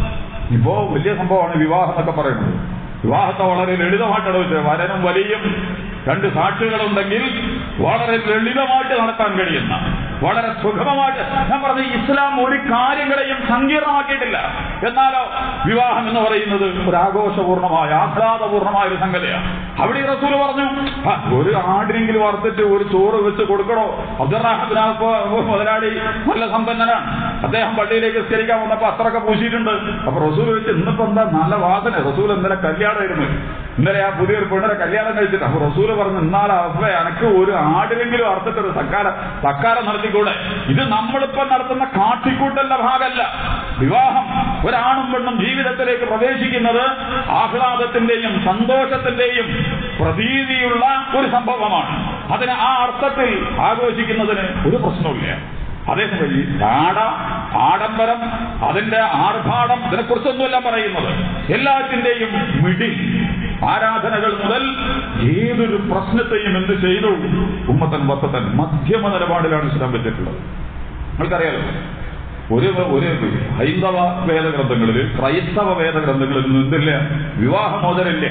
ഇപ്പോ വലിയ സംഭവമാണ് വിവാഹം എന്നൊക്കെ പറയുന്നത് വിവാഹത്തെ വളരെ ലളിതമായിട്ടാണ് വെച്ചത് വരനും വലിയും രണ്ട് സാക്ഷികളുണ്ടെങ്കിൽ വളരെ ലളിതമായിട്ട് നടത്താൻ കഴിയുന്ന വളരെ സുഗമമായിട്ട് ഞാൻ പറഞ്ഞ ഇസ്ലാം ഒരു കാര്യങ്ങളെയും സങ്കീർണമാക്കിയിട്ടില്ല എന്നാലോ വിവാഹം എന്ന് പറയുന്നത് ഒരു ആഘോഷപൂർണമായ ആഹ്ലാദപൂർണമായ ഒരു സംഗതിയാണ് അവിടെ ഈ റസൂൽ പറഞ്ഞു "ആ, ഒരു ആടിനെങ്കിലും വറുത്തിട്ട് ഒരു ചോറ് വെച്ച് കൊടുക്കണോ അബ്ദുറാഹിബ് മുതലാളി നല്ല സമ്പന്നനാണ് അദ്ദേഹം പള്ളിയിലേക്ക് സ്കരിക്കാൻ വന്നപ്പോ അത്രയൊക്കെ പൂശിയിട്ടുണ്ട് അപ്പൊ റസൂൽ വെച്ച് ഇന്നിപ്പോ എന്താ നല്ല വാസന റസൂൽ ഇന്നലെ കല്യാണമായിരുന്നു ഇന്നലെ ആ പുതിയൊരു പെണ്ണിനെ കല്യാണം കഴിച്ചിട്ട് അപ്പൊ റസൂല് പറഞ്ഞു എന്നാൽ അവ എനക്ക് ഒരു ആടിനെങ്കിലും അർത്ഥത്തിൽ ഒരു സക്കാര സക്കാരം നടത്തിക്കൂടെ ഇത് നമ്മളിപ്പോ നടത്തുന്ന കാട്ടിക്കൂട്ടല്ല ഭാഗമല്ല വിവാഹം ഒരാണും പെണ്ണും ജീവിതത്തിലേക്ക് പ്രവേശിക്കുന്നത് ആഹ്ലാദത്തിന്റെയും സന്തോഷത്തിന്റെയും പ്രതീതിയുള്ള ഒരു സംഭവമാണ് അതിന് ആ അർത്ഥത്തിൽ ആഘോഷിക്കുന്നതിന് ഒരു പ്രശ്നവുമില്ല അതേസമയം ഈ ആട ആഡംബരം അതിന്റെ ആർഭാടം ഇതിനെക്കുറിച്ചൊന്നുമല്ല പറയുന്നത് എല്ലാത്തിന്റെയും മിടി ആരാധനകൾ മുതൽ ഏതൊരു പ്രശ്നത്തെയും എന്ത് ചെയ്തു ഉമ്മത്തൻ വത്തത്തൻ മധ്യമ നിലപാടിലാണ് ഇസ്ലാം വെച്ചിട്ടുള്ളത് നിങ്ങൾക്കറിയാലോ ഒരു ഒരു ഹൈന്ദവ വേദഗ്രന്ഥങ്ങളിൽ ക്രൈസ്തവ വേദഗ്രന്ഥങ്ങളിൽ നിന്ന് എന്തില്ല വിവാഹമോചനില്ല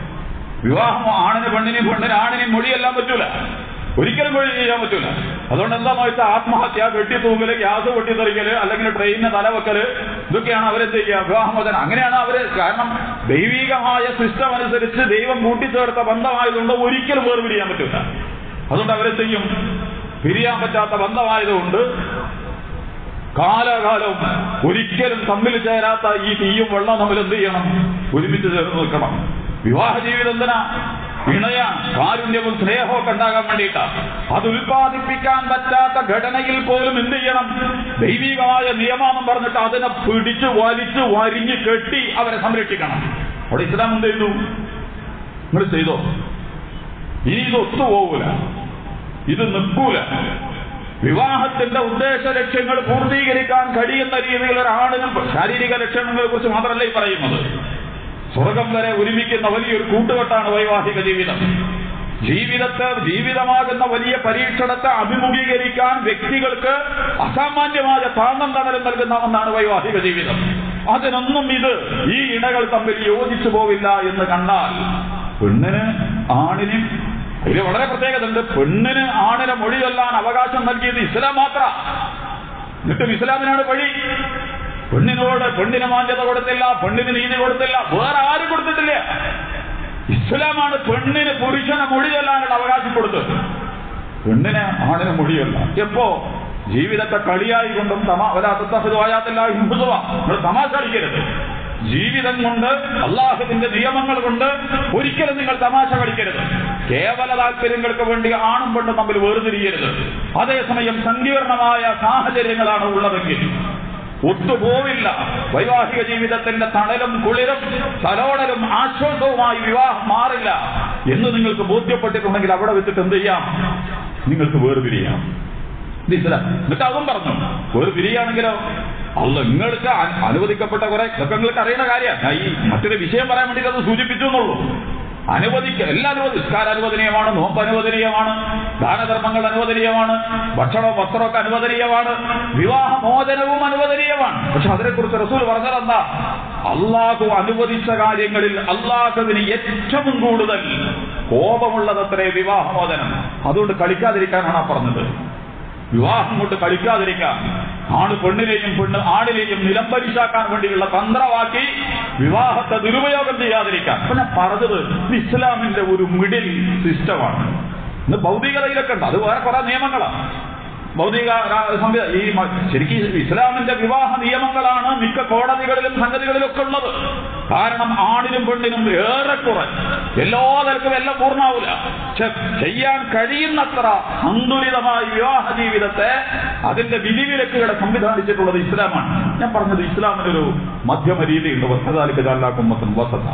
വിവാഹം ആണിന് പെണ്ണിനെയും പെണ്ണിന് ആണിനെയും മൊഴിയെല്ലാം പറ്റൂല ഒരിക്കലും മൊഴി ചെയ്യാൻ പറ്റൂല അതുകൊണ്ട് എന്താന്ന് വെച്ചാൽ ആത്മഹത്യ വെട്ടി തൂങ്ങല് ഗ്യാസ് പൊട്ടിത്തെറിക്കല് അല്ലെങ്കിൽ ട്രെയിനിന് തലവെക്കല് ഇതൊക്കെയാണ് അവരെന്ത് ചെയ്യുക വിവാഹമോചനം അങ്ങനെയാണ് അവര് കാരണം ദൈവികമായ സിസ്റ്റം അനുസരിച്ച് ദൈവം കൂട്ടിച്ചേർത്ത ബന്ധമായതുകൊണ്ട് ഒരിക്കലും വേർപിടിയാൻ പറ്റൂല അതുകൊണ്ട് അവരെ ചെയ്യും പിരിയാൻ പറ്റാത്ത ബന്ധമായതുകൊണ്ട് കാലകാലവും ഒരിക്കലും തമ്മിൽ ചേരാത്ത ഈ തീയും വെള്ളം തമ്മിൽ എന്ത് ചെയ്യണം ഒരുമിച്ച് ചേർന്ന് നിൽക്കണം വിവാഹ ജീവിതം എന്തിനാ ഇണയാണ് കാരുണ്യവും സ്നേഹവും ഒക്കെ ഉണ്ടാകാൻ വേണ്ടിയിട്ടാണ് അത് ഉൽപ്പാദിപ്പിക്കാൻ പറ്റാത്ത ഘടനയിൽ പോലും എന്ത് ചെയ്യണം ദൈവികമായ നിയമമെന്ന് പറഞ്ഞിട്ട് അതിനെ പിടിച്ച് വലിച്ച് വരിഞ്ഞ് കെട്ടി അവരെ സംരക്ഷിക്കണം അവിടെ ഇസ്ലാം എന്ത് ചെയ്തു നിങ്ങൾ ചെയ്തോ ഇനി ഇത് ഒത്തുപോകൂല ഇത് നിൽക്കൂല വിവാഹത്തിന്റെ ഉദ്ദേശ ലക്ഷ്യങ്ങൾ പൂർത്തീകരിക്കാൻ കഴിയുന്ന രീതിയിൽ ഒരാണിനും ശാരീരിക ലക്ഷണങ്ങളെ കുറിച്ച് മാത്രമല്ല ഈ പറയുന്നത് സ്വർഗം വരെ ഒരുമിക്കുന്ന വലിയൊരു കൂട്ടുകെട്ടാണ് വൈവാഹിക ജീവിതം ജീവിതത്തെ ജീവിതമാകുന്ന വലിയ പരീക്ഷണത്തെ അഭിമുഖീകരിക്കാൻ വ്യക്തികൾക്ക് അസാമാന്യമായ താങ്ങം തണലും നൽകുന്ന ഒന്നാണ് വൈവാഹിക ജീവിതം അതിനൊന്നും ഇത് ഈ ഇണകൾ തമ്മിൽ യോജിച്ചു പോവില്ല എന്ന് കണ്ടാൽ പെണ്ണിന് ആണിനും ഇതിൽ വളരെ പ്രത്യേകത ഉണ്ട് പെണ്ണിന് ആണിനെ മൊഴി ചൊല്ലാൻ അവകാശം നൽകിയത് ഇസ്ലാം മാത്ര എന്നിട്ടും ഇസ്ലാമിനാണ് വഴി പെണ്ണിനോട് പെണ്ണിന് മാന്യത കൊടുത്തില്ല പെണ്ണിന് നീതി കൊടുത്തില്ല വേറെ ആരും കൊടുത്തിട്ടില്ല ഇസ്ലാമാണ് പെണ്ണിന് പുരുഷനെ മൊഴി ചൊല്ലാനുള്ള അവകാശം കൊടുത്തത് പെണ്ണിന് ആണിന് മൊഴിയല്ല എപ്പോ ജീവിതത്തെ കളിയായി കൊണ്ടും തമാ ഒരാത്തല്ല ഹിന്ദുവ നിങ്ങൾ തമാശ കളിക്കരുത് ജീവിതം കൊണ്ട് അള്ളാഹുവിന്റെ നിയമങ്ങൾ കൊണ്ട് ഒരിക്കലും നിങ്ങൾ തമാശ കളിക്കരുത് കേവല താല്പര്യങ്ങൾക്ക് വേണ്ടി ആണും പെണ്ണും തമ്മിൽ വേർതിരിയരുത് അതേസമയം സങ്കീർണമായ സാഹചര്യങ്ങളാണ് ഉള്ളതെങ്കിൽ ഒത്തുപോവില്ല വൈവാഹിക ജീവിതത്തിന്റെ തണലും കുളിരും തലോടലും ആശ്വാസവുമായി വിവാഹം മാറില്ല എന്ന് നിങ്ങൾക്ക് ബോധ്യപ്പെട്ടിട്ടുണ്ടെങ്കിൽ അവിടെ വെച്ചിട്ട് എന്ത് ചെയ്യാം നിങ്ങൾക്ക് വേർതിരിയാം ഇത് ഇസ്ലാം എന്നിട്ട് അതും പറഞ്ഞു വേർതിരിയാണെങ്കിലോ അല്ല നിങ്ങൾക്ക് അ- അനുവദിക്കപ്പെട്ട കുറെ ഇതൊക്കെ നിങ്ങൾക്ക് അറിയുന്ന കാര്യമാണ് ഞാൻ ഈ മറ്റൊരു വിഷയം പറയാൻ വേണ്ടി അത് സൂചിപ്പിച്ചു എന്നുള്ളൂ അനുവദിക്ക എല്ലാ അനുവദി നിസ്കാരം അനുവദനീയമാണ് നോമ്പ് അനുവദനീയമാണ് ദാനധർമ്മങ്ങൾ അനുവദനീയമാണ് ഭക്ഷണവും വസ്ത്രമൊക്കെ അനുവദനീയമാണ് വിവാഹമോചനവും അനുവദനീയമാണ് പക്ഷെ അതിനെക്കുറിച്ച് റസൂൽ പറഞ്ഞതെന്താ അള്ളാഹു അനുവദിച്ച കാര്യങ്ങളിൽ അള്ളാഹുവിന് ഏറ്റവും കൂടുതൽ കോപമുള്ളതത്രേ വിവാഹമോചനം അതുകൊണ്ട് കളിക്കാതിരിക്കാനാണ് ആ പറഞ്ഞത് വിവാഹം കൊണ്ട് കളിക്കാതിരിക്കാൻ ആണ് പെണ്ണിനെയും പെണ്ണ് ആണിനെയും നിലംപരിശാക്കാൻ വേണ്ടിയുള്ള തന്ത്രമാക്കി വിവാഹത്തെ ദുരുപയോഗം ചെയ്യാതിരിക്കാൻ അപ്പൊ ഞാൻ പറഞ്ഞത് ഇത് ഇസ്ലാമിന്റെ ഒരു മിഡിൽ സിസ്റ്റമാണ് ഇന്ന് ഭൗതികതയിലൊക്കെ ഉണ്ട് അത് വേറെ കുറെ നിയമങ്ങളാണ് ഭൗതിക രാ- സംവിധാ- ഈ മ- ശരിക്കും ഇസ്ലാമിന്റെ വിവാഹ നിയമങ്ങളാണ് മിക്ക കോടതികളിലും സംഗതികളിലും ഒക്കെ ഉള്ളത് കാരണം ആണിനും പെണ്ണിനും ഏറെക്കുറെ എല്ലാ തരത്തിലും എല്ലാം പൂർണ്ണാവൂല പക്ഷെ ചെയ്യാൻ കഴിയുന്നത്ര സന്തുലിതമായ വിവാഹ ജീവിതത്തെ അതിന്റെ വിധിവിലക്കുകളെ സംവിധാനിച്ചിട്ടുള്ളത് ഇസ്ലാമാണ് ഞാൻ പറഞ്ഞത് ഇസ്ലാമിനൊരു മധ്യമ രീതിയുണ്ട് വസതാലിക്ക് ജാലാക്കുമ്പത്തും വസത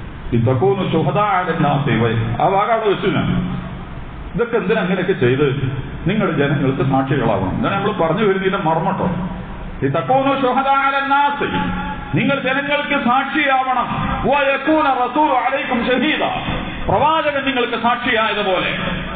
ഈ തക്കൂന്ന് ശുഭതാണെന്നാസി ആ ഭാഗം വെച്ചു ഞാൻ ഇതൊക്കെ എന്തിനാ അങ്ങനെയൊക്കെ ചെയ്ത് നിങ്ങൾ ജനങ്ങൾക്ക് സാക്ഷികളാവണം ഇതാണ് നമ്മൾ പറഞ്ഞു വരുന്നതിന്റെ മർമ്മട്ടോ ഈ തക്കോന്നു ശുഹദാലന്നാസ് നിങ്ങൾ ജനങ്ങൾക്ക് സാക്ഷിയാവണം വയക്കൂന റസൂലു അലൈക്കും ഷഹീദ പ്രവാചകൻ നിങ്ങൾക്ക് സാക്ഷിയായതുപോലെ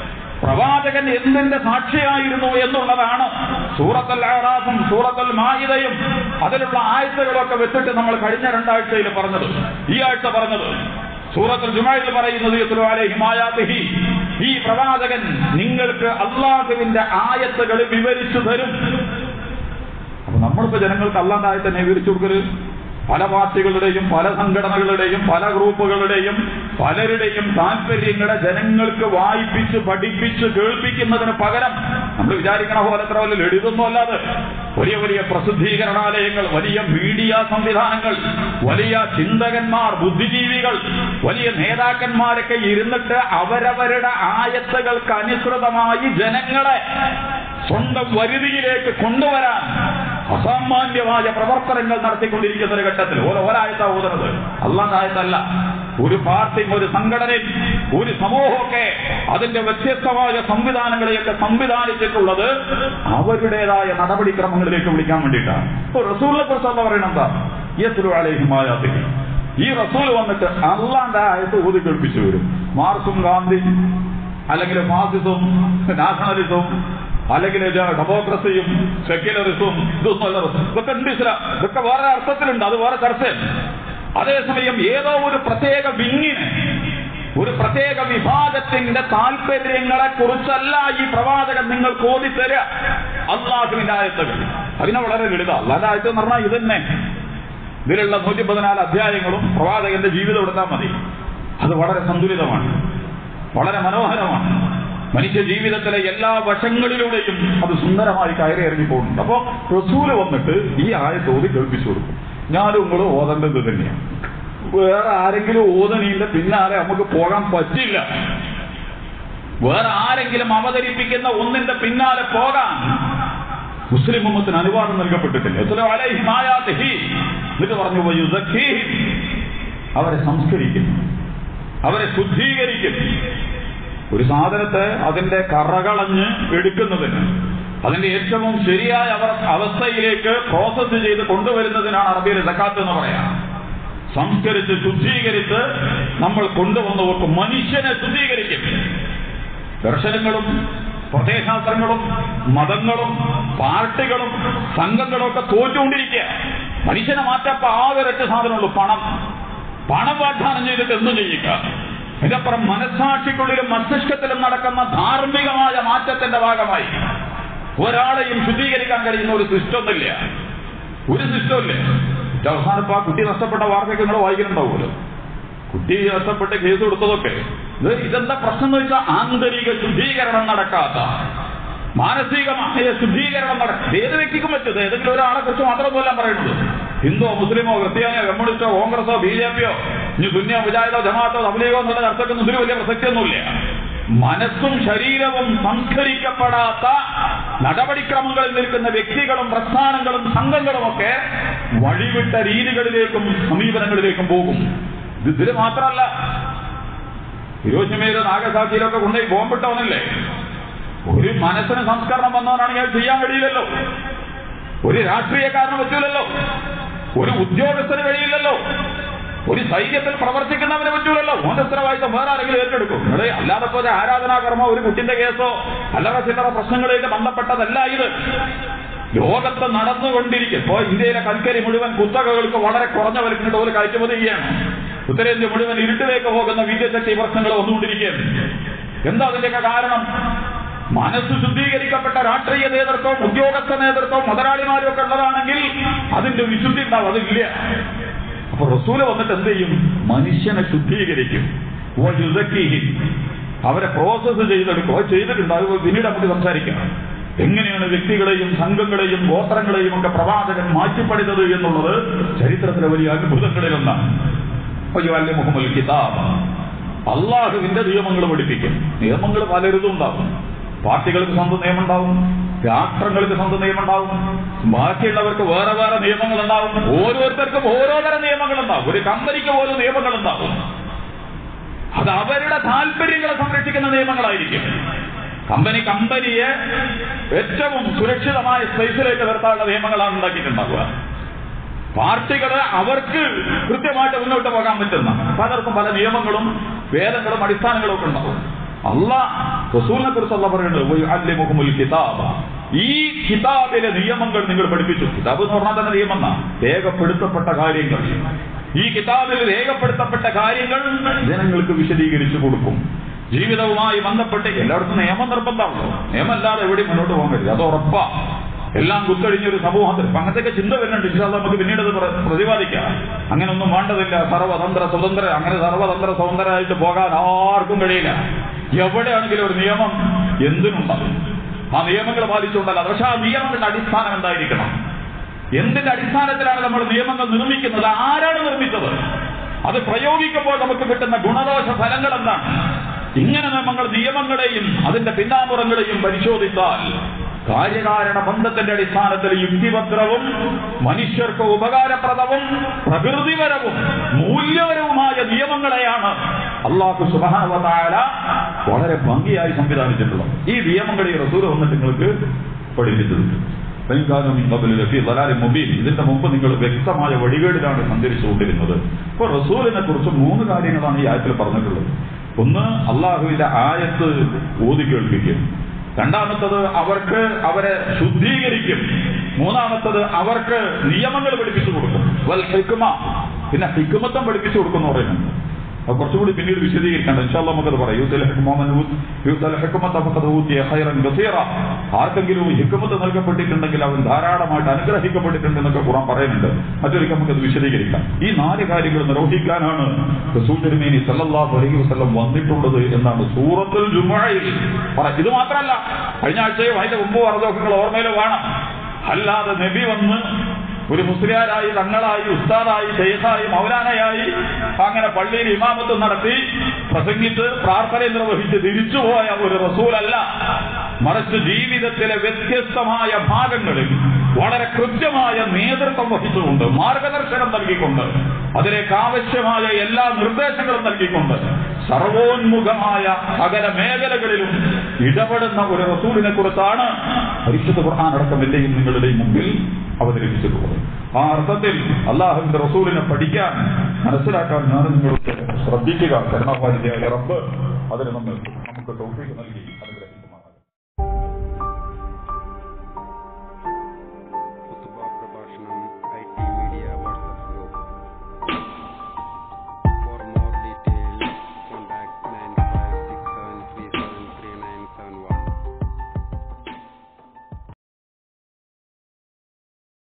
പ്രവാചകൻ എന്തിന്റെ സാക്ഷിയായിരുന്നു എന്നുള്ളതാണ് സൂറത്തൽ ആറാഫും സൂറത്തൽ മായിദയും അതിലുള്ള ആയത്തുകളൊക്കെ വെച്ചിട്ട് നമ്മൾ കഴിഞ്ഞ രണ്ടാഴ്ചയിൽ പറഞ്ഞത് ഈ ആഴ്ച പറഞ്ഞത് സൂറത്തുൽ ജുമായിൽ പറയുന്നത് യത്ലു അലൈഹിം ആയാതിഹി. ഈ പ്രവാചകൻ നിങ്ങൾക്ക് അള്ളാഹുവിന്റെ ആയത്തുകൾ വിവരിച്ചു തരും അപ്പൊ നമ്മളിപ്പോ ജനങ്ങൾക്ക് അള്ളാന്റെ ആയത്തിനെ വിവരിച്ചു കൊടുക്കരുത് പല പാർട്ടികളുടെയും പല സംഘടനകളുടെയും പല ഗ്രൂപ്പുകളുടെയും പലരുടെയും താല്പര്യങ്ങളെ ജനങ്ങൾക്ക് വായിപ്പിച്ച് പഠിപ്പിച്ച് കേൾപ്പിക്കുന്നതിന് പകരം നമ്മൾ വിചാരിക്കണ പോലെ എത്ര വലിയ ലളിതൊന്നും അല്ലാതെ വലിയ വലിയ പ്രസിദ്ധീകരണാലയങ്ങൾ വലിയ മീഡിയ സംവിധാനങ്ങൾ വലിയ ചിന്തകന്മാർ ബുദ്ധിജീവികൾ വലിയ നേതാക്കന്മാരൊക്കെ ഇരുന്നിട്ട് അവരവരുടെ ആയത്തുകൾക്ക് അനുസൃതമായി ജനങ്ങളെ സ്വന്തം വരുതിയിലേക്ക് കൊണ്ടുവരാൻ അസാമാന്യമായ പ്രവർത്തനങ്ങൾ നടത്തിക്കൊണ്ടിരിക്കുന്ന ഒരു ഘട്ടത്തിൽ ഓരോ ഒരായത്ത ഓതുന്നത് അല്ലാതായതല്ല ഒരു പാർട്ടിയും ഒരു സംഘടനയും ഒരു സമൂഹമൊക്കെ അതിന്റെ വ്യത്യസ്തമായ സംവിധാനങ്ങളെയൊക്കെ സംവിധാനിച്ചിട്ടുള്ളത് അവരുടേതായ നടപടിക്രമങ്ങളിലേക്ക് വിളിക്കാൻ വേണ്ടിയിട്ടാണ് ഇപ്പൊ റസൂലിനെ കുറിച്ച് എന്താ പറയണ എന്താ യസ്ലു അലൈഹിമായാത്തി ഈ റസൂൽ വന്നിട്ട് അള്ളാന്റെ ആയത്ത് ഊതി കേൾപ്പിച്ചു വരും മാർക്സും ഗാന്ധി അല്ലെങ്കിൽ ഫാസിസവും നാഷണലിസവും അല്ലെങ്കിൽ ഡെമോക്രസിയും സെക്യുലറിസവും ഇതൊന്നും അല്ല ഇതൊക്കെ ഉണ്ട് ഇസ്ലാം ഇതൊക്കെ വേറെ അർത്ഥത്തിലുണ്ട് അത് വേറെ ചർച്ചയാണ് അതേസമയം ഏതോ ഒരു പ്രത്യേക വിങ്ങിന് ഒരു പ്രത്യേക വിഭാഗത്തിന്റെ താല്പര്യങ്ങളെ കുറിച്ചല്ല ഈ പ്രവാചകൻ നിങ്ങൾ കോതിത്തരിക അള്ളാഹുവിന്റെ ആയത്തുകൾ അതിനെ വളരെ ലളിത അള്ളാന്റെ ആയത്ത് എന്ന് പറഞ്ഞാൽ ഇത് തന്നെ ഇതിലുള്ള നൂറ്റി പതിനാല് അധ്യായങ്ങളും പ്രവാചകന്റെ ജീവിതം എടുത്താൽ മതി അത് വളരെ സന്തുലിതമാണ് വളരെ മനോഹരമാണ് മനുഷ്യ ജീവിതത്തിലെ എല്ലാ വശങ്ങളിലൂടെയും അത് സുന്ദരമായി കയറി ഇറങ്ങി പോകുന്നുണ്ട് അപ്പോ റസൂല് വന്നിട്ട് ഈ ആയത്തോതി കേൾപ്പിച്ചു കൊടുക്കും ഞാനും നിങ്ങളും ഓതേണ്ടത് തന്നെയാണ് വേറെ ആരെങ്കിലും ഓതനീന്റെ പിന്നാലെ നമുക്ക് പോകാൻ പറ്റില്ല വേറെ ആരെങ്കിലും അവതരിപ്പിക്കുന്ന ഒന്നിന്റെ പിന്നാലെ പോകാൻ മുസ്ലിം ഉമ്മത്തിന് അനുവാദം നൽകപ്പെട്ടിട്ടില്ല എത്ര അലൈഹിം ആയാതിഹി എന്നിട്ട് പറഞ്ഞു വയുസഖീഹിം. അവരെ സംസ്കരിക്കും അവരെ ശുദ്ധീകരിക്കും ഒരു സാധനത്തെ അതിന്റെ കറകളഞ്ഞ് എടുക്കുന്നതിന് അതിന്റെ ഏറ്റവും ശരിയായ അവർ അവസ്ഥയിലേക്ക് പ്രോസസ്സ് ചെയ്ത് കൊണ്ടുവരുന്നതിനാണ് അറബിയിൽ സക്കാത്ത് എന്ന് പറയാം സംസ്കരിച്ച് ശുദ്ധീകരിച്ച് നമ്മൾ കൊണ്ടുവന്നു വെക്കും മനുഷ്യനെ ശുദ്ധീകരിക്കും ദർശനങ്ങളും പ്രത്യയശാസ്ത്രങ്ങളും മതങ്ങളും പാർട്ടികളും സംഘങ്ങളും ഒക്കെ തോറ്റുകൊണ്ടിരിക്കുക മനുഷ്യനെ മാറ്റപ്പ ആകെ ഒരൊറ്റ സാധനമുള്ളൂ പണം പണം വാഗ്ദാനം ചെയ്തിട്ട് എന്തും ചെയ്യിക്കുക ഇതിനപ്പുറം മനസ്സാക്ഷിക്കുള്ളിലും മസ്തിഷ്കത്തിലും നടക്കുന്ന ധാർമ്മികമായ മാറ്റത്തിന്റെ ഭാഗമായി ഒരാളെയും ശുദ്ധീകരിക്കാൻ കഴിയുന്ന ഒരു സിസ്റ്റം ഒന്നുമില്ല ഒരു സിസ്റ്റം ഇല്ല അവസാനം ഇപ്പൊ ആ കുട്ടി നഷ്ടപ്പെട്ട വാർത്തയൊക്കെ നിങ്ങൾ വായിക്കുന്നുണ്ടാവുമല്ലോ കുട്ടി നഷ്ടപ്പെട്ട് കേസ് കൊടുത്തതൊക്കെ ഇത് ഇതെന്താ പ്രശ്നം എന്ന് വെച്ചാൽ ആന്തരിക ശുദ്ധീകരണം നടക്കാത്ത മാനസികമായ ശുദ്ധീകരണം നടക്കും ഏത് വ്യക്തിക്കും പറ്റും ഇത് ഏതെങ്കിലും ഒരാളെ കുറിച്ച് മാത്രമൊന്നുമല്ല പറയുന്നത് ഹിന്ദുവോ മുസ്ലിമോ ക്രിസ്ത്യാനിയോ കമ്മ്യൂണിസ്റ്റോ കോൺഗ്രസോ ബി ജെ പിയോ ഇനി സുന്നിയോ മുജാഹിദോ ജമാഅത്തോ തബ്ലീഗോ എന്നുള്ള ചർച്ചക്കൊന്നും ഇതിന് വലിയ പ്രസക്തിയൊന്നുമില്ല മനസ്സും ശരീരവും സംസ്കരിക്കപ്പെടാത്ത നടപടിക്രമങ്ങളിൽ നിൽക്കുന്ന വ്യക്തികളും പ്രസ്ഥാനങ്ങളും സംഘങ്ങളും ഒക്കെ വഴിവിട്ട രീതികളിലേക്കും സമീപനങ്ങളിലേക്കും പോകും ഇത് ഇതിന് മാത്രമല്ല ഹിരോഷിമയിലും നാഗസാക്ഷിയിലൊക്കെ കൊണ്ടുപോയി ബോംബിട്ടവനല്ലേ ഒരു മനസ്സിന് സംസ്കരണം വന്നവനാണെങ്കിൽ അത് ചെയ്യാൻ കഴിയില്ലല്ലോ ഒരു രാഷ്ട്രീയക്കാരന് പറ്റൂലല്ലോ ഒരു ഉദ്യോഗസ്ഥന് കഴിയില്ലല്ലോ ഒരു സൈന്യത്തിൽ പ്രവർത്തിക്കുന്നവന് പറ്റൂലല്ലോ ഓന്റെ ഉത്തരവാദിത്തം വേറെ ആരെങ്കിലും ഏറ്റെടുക്കും ഇവിടെ അല്ലാതെ പോലെ ആരാധനാകർമ്മോ ഒരു കുട്ടിന്റെ കേസോ അല്ലറ ചില്ലറ പ്രശ്നങ്ങളായിട്ട് ബന്ധപ്പെട്ടതല്ല ഇത് ലോകത്ത് നടന്നുകൊണ്ടിരിക്കും ഇപ്പോ ഇന്ത്യയിലെ കൽക്കരി മുഴുവൻ കുത്തകകൾക്ക് വളരെ കുറഞ്ഞ വിലക്കിട്ട് പോലെ കയറ്റുമതി ചെയ്യാണ് ഉത്തരേന്ത്യ മുഴുവൻ ഇരുട്ടിലേക്ക് പോകുന്ന വിദ്യശക്തി പ്രശ്നങ്ങൾ വന്നുകൊണ്ടിരിക്കുകയാണ് എന്താ അതിന്റെയൊക്കെ കാരണം മനസ്സ് ശുദ്ധീകരിക്കപ്പെട്ട രാഷ്ട്രീയ നേതൃത്വം ഉദ്യോഗസ്ഥ നേതൃത്വം മുതലാളിമാരും ഒക്കെ ഉള്ളതാണെങ്കിൽ അതിന്റെ വിശുദ്ധി ഉണ്ടാവും അതില്ല അപ്പൊ റസൂല് വന്നിട്ട് എന്ത് ചെയ്യും മനുഷ്യനെ ശുദ്ധീകരിക്കും വയുസക്കീഹിം. അവരെ പ്രോസസ്സ് ചെയ്തെടുക്കും അത് ചെയ്തിട്ടുണ്ട് അത് പിന്നീട് നമുക്ക് സംസാരിക്കാം എങ്ങനെയാണ് വ്യക്തികളെയും സംഘങ്ങളെയും ഗോത്രങ്ങളെയും ഒക്കെ പ്രവാചകൻ മാറ്റിപ്പണിതത് എന്നുള്ളത് ചരിത്രത്തിലെ വലിയ അത്ഭുതങ്ങളിലൊന്നാണ് അയ്യോ മുഹമ്മദ് കിതാബ് അള്ളാഹുവിന്റെ നിയമങ്ങൾ പഠിപ്പിക്കും നിയമങ്ങൾ പലരുതും ഉണ്ടാവും പാർട്ടികൾക്ക് സ്വന്തം നിയമം ഉണ്ടാവും രാഷ്ട്രങ്ങൾക്ക് സ്വന്തം നിയമം ഉണ്ടാവും ബാക്കിയുള്ളവർക്ക് വേറെ വേറെ നിയമങ്ങൾ ഉണ്ടാവും ഓരോരുത്തർക്കും ഓരോ തരം നിയമങ്ങൾ ഉണ്ടാവും ഒരു കമ്പനിക്ക് പോലും നിയമങ്ങൾ ഉണ്ടാവും അത് അവരുടെ താല്പര്യങ്ങളെ സംരക്ഷിക്കുന്ന നിയമങ്ങളായിരിക്കും കമ്പനി കമ്പനിയെ ഏറ്റവും സുരക്ഷിതമായ സ്പേസിലേക്ക് നിർത്താനുള്ള നിയമങ്ങളാണ് ഉണ്ടാക്കിയിട്ടുണ്ടാവുക പാർട്ടികള് അവർക്ക് കൃത്യമായിട്ട് മുന്നോട്ട് പോകാൻ പറ്റുന്ന പലർക്കും പല നിയമങ്ങളും വേദങ്ങളും അടിസ്ഥാനങ്ങളും ഒക്കെ ഉണ്ടാവും അല്ല റസൂലിനെ കുറിച്ചല്ല പറയുന്നത് മുഹമ്മൽ കിതാബ ഈ കിതാബിലെ നിയമങ്ങൾ നിങ്ങൾ പഠിപ്പിച്ചു കിതാബ് എന്ന് പറഞ്ഞാൽ തന്നെ നിയമം എന്നാ രേഖപ്പെടുത്തപ്പെട്ട കാര്യങ്ങൾ ഈ കിതാബിൽ രേഖപ്പെടുത്തപ്പെട്ട കാര്യങ്ങൾ ജനങ്ങൾക്ക് വിശദീകരിച്ചു കൊടുക്കും ജീവിതവുമായി ബന്ധപ്പെട്ട് എല്ലായിടത്തും നിയമം നിർബന്ധമാണല്ലോ നിയമമല്ലാതെ എവിടെയും മുന്നോട്ട് പോകാൻ കഴിയില്ല അത് ഉറപ്പാ എല്ലാം കുത്തഴിഞ്ഞൊരു സമൂഹത്തിൽ അപ്പൊ അങ്ങനത്തെയൊക്കെ ചിന്ത വരുന്നുണ്ട് ഇൻഷാല്ല നമുക്ക് പിന്നീട് അത് പ്ര- പ്രതിപാദിക്കാം അങ്ങനെ ഒന്നും വേണ്ടതില്ല സർവതന്ത്ര സ്വതന്ത്ര അങ്ങനെ സർവതന്ത്ര സ്വതന്ത്രമായിട്ട് പോകാൻ ആർക്കും കഴിയില്ല എവിടെയാണെങ്കിലും ഒരു നിയമം എന്തിനുണ്ടാവും ആ നിയമങ്ങൾ പാലിച്ചുകൊണ്ടല്ല പക്ഷെ ആ നിയമങ്ങളുടെ അടിസ്ഥാനം എന്തായിരിക്കണം എന്തിന്റെ അടിസ്ഥാനത്തിലാണ് നമ്മൾ നിയമങ്ങൾ നിർമ്മിക്കുന്നത് ആരാണ് നിർമ്മിച്ചത് അത് പ്രയോഗിക്കുമ്പോൾ നമുക്ക് കിട്ടുന്ന ഗുണദോഷ ഫലങ്ങൾ എന്താണ് ഇങ്ങനെ നമ്മൾ നിയമങ്ങളെയും അതിന്റെ പിന്നാമ്പുറങ്ങളെയും പരിശോധിച്ചാൽ കാര്യകാരണ ബന്ധത്തിന്റെ അടിസ്ഥാനത്തിൽ യുക്തിഭദ്രവും മനുഷ്യർക്ക് ഉപകാരപ്രദവും പ്രകൃതിപരവും മൂല്യപരവുമായ നിയമങ്ങളെയാണ് അള്ളാഹു സുബാനവതാര വളരെ ഭംഗിയായി സംവിധാനിച്ചിട്ടുള്ളത് ഈ നിയമങ്ങൾ ഈ റസൂൽ വന്നിട്ട് നിങ്ങൾക്ക് പഠിപ്പിച്ചത് ബംഗാനും മുബീൻ ഇതിന്റെ മുമ്പ് നിങ്ങൾ വ്യക്തമായ വഴികേടിലാണ് സഞ്ചരിച്ചുകൊണ്ടിരുന്നത് ഇപ്പൊ റസൂലിനെ കുറിച്ച് മൂന്ന് കാര്യങ്ങളാണ് ഈ ആയത്തിൽ പറഞ്ഞിട്ടുള്ളത് ഒന്ന് അള്ളാഹുവിന്റെ ആയത്ത് ഓതി കേൾപ്പിക്കും രണ്ടാമത്തത് അവർക്ക് അവരെ ശുദ്ധീകരിക്കും മൂന്നാമത്തത് അവർക്ക് നിയമങ്ങൾ പഠിപ്പിച്ചു കൊടുക്കും വൽ ഹിക്മ പിന്നെ ഹിക്മത്തം പഠിപ്പിച്ചു കൊടുക്കും എന്ന് പറയുന്നുണ്ട് അത് കുറച്ചുകൂടി പിന്നീട് വിശദീകരിക്കണം ഇൻഷാല്ല നമുക്കത് പറയാം യൂത്തൽ ഹിക്മ യൂത്തൽ ഹിക്മത്ത ഫഖദ് ഊതിയ ഖൈറൻ കസീറ ആർക്കെങ്കിലും ഹിക്മത്ത് നൽകപ്പെട്ടിട്ടുണ്ടെങ്കിൽ അവൻ ധാരാളമായിട്ട് അനുഗ്രഹിക്കപ്പെട്ടിട്ടുണ്ട് എന്നൊക്കെ ഖുറാൻ പറയുന്നുണ്ട് മറ്റൊരിക്കൽ നമുക്കത് വിശദീകരിക്കാം ഈ നാല് കാര്യങ്ങൾ നിർവഹിക്കാനാണ് റസൂൽ തിരുമേനി സല്ലല്ലാഹു അലൈഹി വസല്ലം വന്നിട്ടുള്ളത് എന്നാണ് സൂറത്തുൽ ജുമുഅയിൽ പറ ഇത് മാത്രമല്ല കഴിഞ്ഞ ആഴ്ചയും അതിന്റെ മുമ്പ് പറഞ്ഞതൊക്കെ നിങ്ങൾ ഓർമ്മയിൽ വേണം അല്ലാതെ നബി വന്ന് ഒരു മുസ്ലിയാരായി തങ്ങളായി ഉസ്താദായി ഷെയ്ഖായി മൗലാനയായി അങ്ങനെ പള്ളിയിൽ ഇമാമത്ത് നടത്തി പ്രസംഗിച്ച് പ്രാർത്ഥന നിർവഹിച്ച് തിരിച്ചുപോയ ഒരു റസൂലല്ല മറിച്ച് ജീവിതത്തിലെ വ്യത്യസ്തമായ ഭാഗങ്ങളിൽ വളരെ കൃത്യമായ നേതൃത്വം വഹിച്ചുകൊണ്ട് മാർഗദർശനം നൽകിക്കൊണ്ട് അതിലേക്ക് ആവശ്യമായ എല്ലാ നിർദ്ദേശങ്ങളും നൽകിക്കൊണ്ട് സർവോന്മുഖമായ സകല മേഖലകളിലും ഇടപെടുന്ന ഒരു റസൂലിനെ കുറിച്ചാണ് പരിശുദ്ധ ഖുർആൻ അടക്കം എന്റെയും നിങ്ങളുടെയും മുമ്പിൽ അവതരിപ്പിച്ചിട്ടുള്ളത് ആ അർത്ഥത്തിൽ അള്ളാഹുവിന്റെ റസൂലിനെ പഠിക്കാൻ മനസ്സിലാക്കാൻ ഞാൻ നിങ്ങൾക്ക് ശ്രദ്ധിക്കുക കരുണാപാലിയായ റബ്ബ് അതിന് നമ്മൾ നമുക്ക് ടോപ്പിക്ക് നൽകി